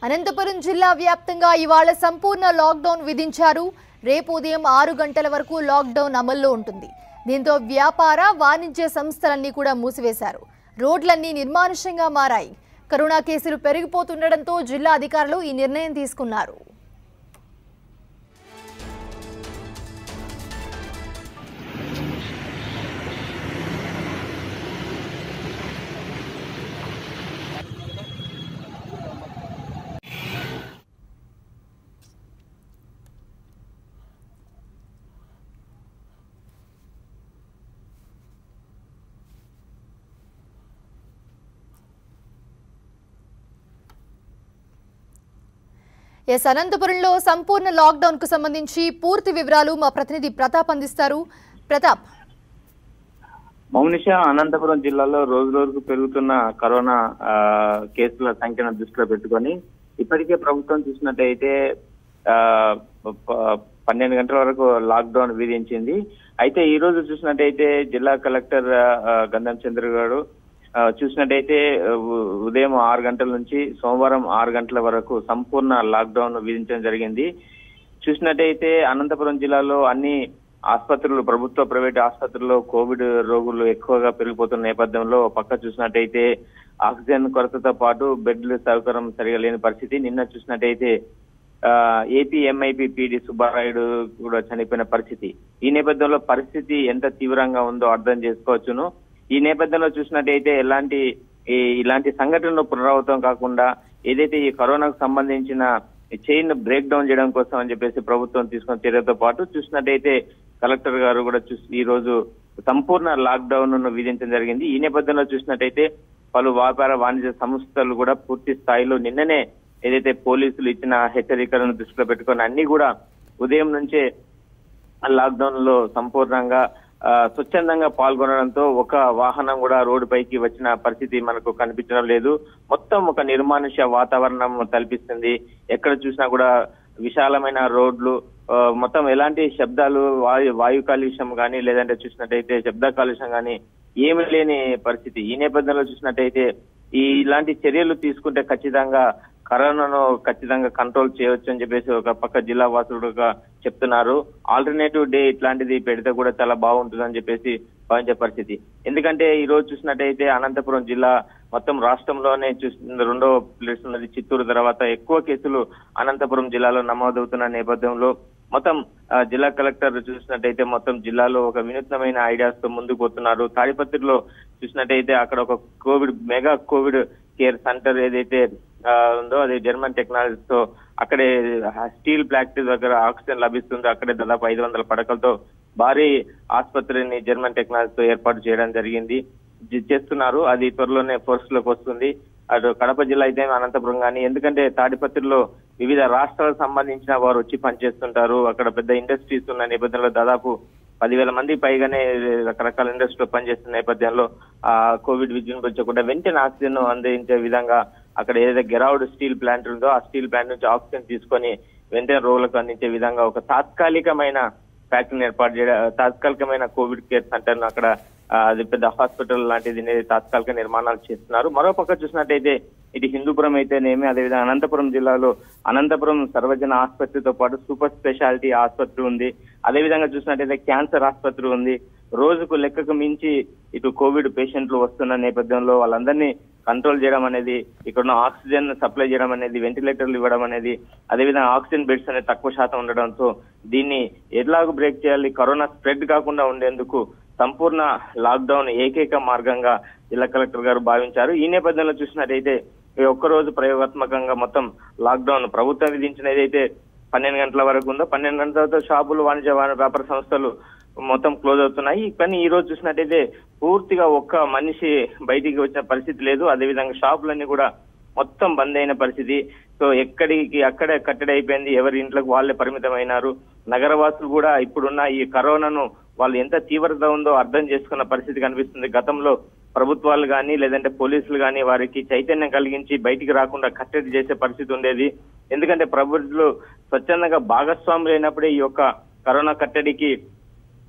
అనంతపురం జిల్లా వ్యాప్తంగా ఇవాళ సంపూర్ణ లాక్డౌన్ విధించారు రేపు ఉదయం ఆరు గంటల వరకు లాక్డౌన్ అమల్లో ఉంటుంది దీంతో వ్యాపార వాణిజ్య సంస్థలన్నీ కూడా మూసివేశారు రోడ్లన్నీ నిర్మానుష్యంగా మారాయి కరోనా కేసులు పెరిగిపోతుండటంతో జిల్లా అధికారులు ఈ నిర్ణయం తీసుకున్నారు ఎస్ అనంతపురంలో సంపూర్ణ లాక్డౌన్ కు సంబంధించి పూర్తి వివరాలు మా ప్రతినిధి ప్రతాప్ అందిస్తారు ప్రతాప్ మౌనిష అనంతపురం జిల్లాలో రోజు రోజుకు పెరుగుతున్న కరోనా ఆ, కేసుల సంఖ్యను దృష్టిలో పెట్టుకొని ఇప్పటికే ప్రభుత్వం చూసినట్టయితే ఆ, ప- పన్నెండు గంటల వరకు లాక్డౌన్ విధించింది అయితే ఈ రోజు చూసినట్టయితే జిల్లా కలెక్టర్ ఆ, గంధం చంద్ర గారు ఆ, చూసినట్టయితే ఉ- ఉదయం ఆరు గంటల నుంచి సోమవారం ఆరు గంటల వరకు సంపూర్ణ లాక్డౌన్ విధించడం జరిగింది చూసినట్టయితే అనంతపురం జిల్లాలో అన్ని ఆసుపత్రులు ప్రభుత్వ ప్రైవేట్ ఆసుపత్రుల్లో కోవిడ్ రోగులు ఎక్కువగా పెరిగిపోతున్న నేపథ్యంలో పక్క చూసినట్టయితే ఆక్సిజన్ కొరతతో పాటు బెడ్ల సౌకర్యం సరిగా లేని పరిస్థితి నిన్న చూసినట్టయితే ఆ, ఏపీ ఎంఐపి పిడి సుబ్బారాయుడు కూడా చనిపోయిన పరిస్థితి ఈ నేపథ్యంలో పరిస్థితి ఎంత తీవ్రంగా ఉందో అర్థం చేసుకోవచ్చును ఈ నేపథ్యంలో చూసినట్టయితే ఎలాంటి ఈ- ఇలాంటి సంఘటనలు పునరావృతం కాకుండా ఏదైతే ఈ కరోనాకు సంబంధించిన చైన్ బ్రేక్ డౌన్ చేయడం కోసం అని చెప్పేసి ప్రభుత్వం తీసుకున్న చర్యతో పాటు చూసినట్టయితే కలెక్టర్ గారు కూడా చూసి ఈ రోజు సంపూర్ణ లాక్ డౌన్ ను విధించడం జరిగింది ఈ నేపథ్యంలో చూసినట్టయితే పలు వ్యాపార వాణిజ్య సంస్థలు కూడా పూర్తి స్థాయిలో నిన్ననే ఏదైతే పోలీసులు ఇచ్చిన హెచ్చరికలను దృష్టిలో పెట్టుకొని అన్ని కూడా ఉదయం నుంచే లాక్డౌన్ లో సంపూర్ణంగా ఆ, స్వచ్ఛందంగా పాల్గొనడంతో ఒక వాహనం కూడా రోడ్డు పైకి వచ్చిన పరిస్థితి మనకు కనిపించడం లేదు మొత్తం ఒక నిర్మానుష్య వాతావరణం తలపిస్తుంది ఎక్కడ చూసినా కూడా విశాలమైన రోడ్లు ఆ, మొత్తం ఎలాంటి శబ్దాలు వాయు వాయు కాలుష్యం కానీ లేదంటే చూసినట్టయితే శబ్ద కాలుష్యం కానీ ఏమీ లేని పరిస్థితి ఈ నేపథ్యంలో చూసినట్టయితే ఈ ఇలాంటి చర్యలు తీసుకుంటే ఖచ్చితంగా కరోనాను ఖచ్చితంగా కంట్రోల్ చేయవచ్చు అని చెప్పేసి ఒక పక్క జిల్లా వాసుడుగా చెప్తున్నారు ఆల్టర్నేటివ్ డే ఇట్లాంటిది పెడితే కూడా చాలా బాగుంటుందని చెప్పేసి భావించే పరిస్థితి ఎందుకంటే ఈ రోజు చూసినట్టయితే అనంతపురం జిల్లా మొత్తం రాష్ట్రంలోనే చూసిన రెండో ప్లేస్ ఉన్నది చిత్తూరు తర్వాత ఎక్కువ కేసులు అనంతపురం జిల్లాలో నమోదవుతున్న నేపథ్యంలో మొత్తం ఆ, జిల్లా కలెక్టర్ చూసినట్టయితే మొత్తం జిల్లాలో ఒక వినూత్నమైన ఐడియాస్ తో ముందుకు పోతున్నారు తాడిపత్రిలో చూసినట్టయితే అక్కడ ఒక covid mega covid care centre ఏదైతే ఆ, ఉందో అది జర్మన్ టెక్నాలజీస్ తో అక్కడే స్టీల్ ఫ్యాక్టరీ దగ్గర ఆక్సిజన్ లభిస్తుంది అక్కడే దాదాపు ఐదు వందల పడకలతో భారీ ఆసుపత్రిని జర్మన్ టెక్నాలజీతో ఏర్పాటు చేయడం జరిగింది జి- చేస్తున్నారు అది త్వరలోనే ఫోర్స్ లోకి వస్తుంది అటు కడప జిల్లా అయితే అనంతపురం కానీ ఎందుకంటే తాడిపత్రిలో వివిధ రాష్ట్రాలకు సంబంధించిన వారు వచ్చి పనిచేస్తుంటారు అక్కడ పెద్ద ఇండస్ట్రీస్ ఉన్న నేపథ్యంలో దాదాపు పదివేల మంది పైగానే రకరకాల ఇండస్ట్రీలో పనిచేస్తున్న నేపథ్యంలో ఆ కోవిడ్ విజృంభించకుండా వెంటనే ఆక్సిజన్ అందించే విధంగా అక్కడ ఏదైతే గెరౌడ్ స్టీల్ ప్లాంట్ ఉందో ఆ స్టీల్ ప్లాంట్ నుంచి ఆక్సిజన్ తీసుకొని వెంటనే రోగులకు అందించే విధంగా ఒక తాత్కాలికమైన ఫ్యాక్టరీని ఏర్పాటు చేయడం తాత్కాలికమైన కోవిడ్ కేర్ సెంటర్ అక్కడ ఆ, అది పెద్ద హాస్పిటల్ లాంటిది అనేది తాత్కాలిక నిర్మాణాలు చేస్తున్నారు మరో పక్క చూసినట్టయితే ఇది హిందూపురం అయితేనేమి అదేవిధంగా అనంతపురం జిల్లాలో అనంతపురం సర్వజన ఆసుపత్రితో పాటు సూపర్ స్పెషాలిటీ ఆసుపత్రి ఉంది అదేవిధంగా చూసినట్టయితే క్యాన్సర్ ఆసుపత్రి ఉంది రోజుకు లెక్కకు మించి ఇటు కోవిడ్ పేషెంట్లు వస్తున్న నేపథ్యంలో వాళ్ళందరినీ కంట్రోల్ చేయడం అనేది ఇక్కడ ఉన్న ఆక్సిజన్ సప్లై చేయడం అనేది వెంటిలేటర్లు ఇవ్వడం అనేది అదేవిధంగా ఆక్సిజన్ బెడ్స్ అనేది తక్కువ శాతం ఉండడంతో దీన్ని ఎట్లాగూ బ్రేక్ చేయాలి కరోనా స్ప్రెడ్ కాకుండా ఉండేందుకు సంపూర్ణ లాక్డౌన్ ఏకైక మార్గంగా జిల్లా కలెక్టర్ గారు భావించారు ఈ నేపథ్యంలో చూసినట్టయితే ఈ ఒక్కరోజు ప్రయోగాత్మకంగా మొత్తం లాక్డౌన్ ప్రభుత్వం విధించిన ఏదైతే పన్నెండు గంటల వరకు ఉందో పన్నెండు గంటల తర్వాత షాపులు వాణిజ్య వాణి- వ్యాపార సంస్థలు మొత్తం క్లోజ్ అవుతున్నాయి కానీ ఈ రోజు చూసినట్టయితే పూర్తిగా ఒక్క మనిషి బయటికి వచ్చిన పరిస్థితి లేదు అదేవిధంగా షాపులన్నీ కూడా మొత్తం బంద్ అయిన పరిస్థితి సో ఎక్కడికి అక్కడే కట్టడి అయిపోయింది ఎవరి ఇంట్లోకి వాళ్ళే పరిమితమైనారు నగరవాసులు కూడా ఇప్పుడున్న ఈ కరోనాను వాళ్ళు ఎంత తీవ్రత ఉందో అర్థం చేసుకున్న పరిస్థితి కనిపిస్తుంది గతంలో ప్రభుత్వాలు కానీ లేదంటే పోలీసులు కానీ వారికి చైతన్యం కలిగించి బయటికి రాకుండా కట్టడి చేసే పరిస్థితి ఉండేది ఎందుకంటే ప్రభుత్వాలు స్వచ్ఛందంగా భాగస్వాములు అయినప్పుడే ఈ యొక్క కరోనా కట్టడికి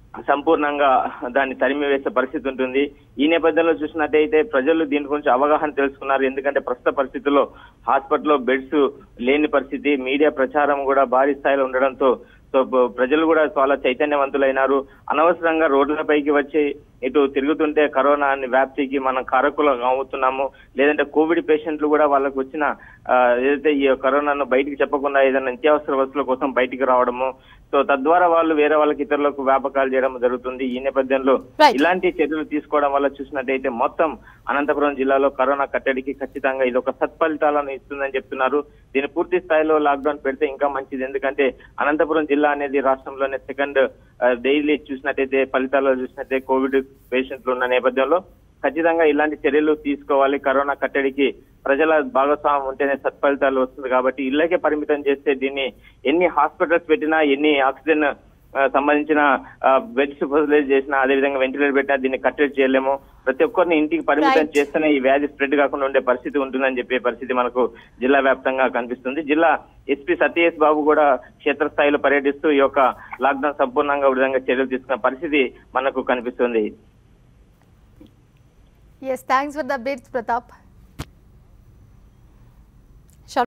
సంపూర్ణంగా దాన్ని తరిమి వేసే పరిస్థితి ఉంటుంది ఈ నేపథ్యంలో చూసినట్టయితే ప్రజలు దీని గురించి అవగాహన తెలుసుకున్నారు ఎందుకంటే ప్రస్తుత పరిస్థితుల్లో హాస్పిటల్లో బెడ్స్ లేని పరిస్థితి మీడియా ప్రచారం కూడా భారీ స్థాయిలో ఉండడంతో సో ప- ప్రజలు కూడా చాలా చైతన్యవంతులైనారు అనవసరంగా రోడ్లపైకి వచ్చి ఇటు తిరుగుతుంటే కరోనా అనే వ్యాప్తికి మనం కారకులు అవుతున్నాము లేదంటే కోవిడ్ పేషెంట్లు కూడా వాళ్ళకు వచ్చిన ఆ, ఏదైతే ఈ కరోనాను బయటికి చెప్పకుండా ఏదైనా నిత్యావసర వస్తువుల కోసం బయటికి రావడము సో తద్వారా వాళ్ళు వేరే వాళ్ళకి ఇతరులకు వ్యాపకాలు చేయడం జరుగుతుంది ఈ నేపథ్యంలో Right. ఇలాంటి చర్యలు తీసుకోవడం వల్ల చూసినట్టయితే మొత్తం అనంతపురం జిల్లాలో కరోనా కట్టడికి ఖచ్చితంగా ఇది ఒక సత్ఫలితాలను ఇస్తుందని చెప్తున్నారు దీని పూర్తి స్థాయిలో లాక్డౌన్ పెడితే ఇంకా మంచిది ఎందుకంటే అనంతపురం జిల్లా అనేది రాష్ట్రంలోనే సెకండ్ డైలీ చూసినట్టయితే ఫలితాల్లో చూసినట్టయితే కోవిడ్ పేషెంట్లు ఉన్న నేపథ్యంలో ఖచ్చితంగా ఇలాంటి చర్యలు తీసుకోవాలి కరోనా కట్టడికి ప్రజల భాగస్వామ్యం ఉంటేనే సత్ఫలితాలు వస్తుంది కాబట్టి ఇళ్ళకే పరిమితం చేస్తే దీన్ని ఎన్ని హాస్పిటల్స్ పెట్టినా ఎన్ని ఆక్సిజన్ ఆ, సంబంధించిన బెడ్స్ ఫెసిలైజ్ చేసినా అదేవిధంగా వెంటిలేటర్ పెట్టినా దీన్ని కట్టడి చేయలేము ప్రతి ఒక్కరిని ఇంటికి పరిమితం Right. చేస్తేనే ఈ వ్యాధి స్ప్రెడ్ కాకుండా ఉండే పరిస్థితి ఉంటుందని చెప్పే పరిస్థితి మనకు జిల్లా వ్యాప్తంగా కనిపిస్తుంది జిల్లా ఎస్పీ సత్యేష్ బాబు కూడా క్షేత్రస్థాయిలో పర్యటిస్తూ ఈ యొక్క లాక్డౌన్ సంపూర్ణంగా ఈ విధంగా చర్యలు తీసుకున్న పరిస్థితి మనకు కనిపిస్తుంది yes thanks for the updates Pratap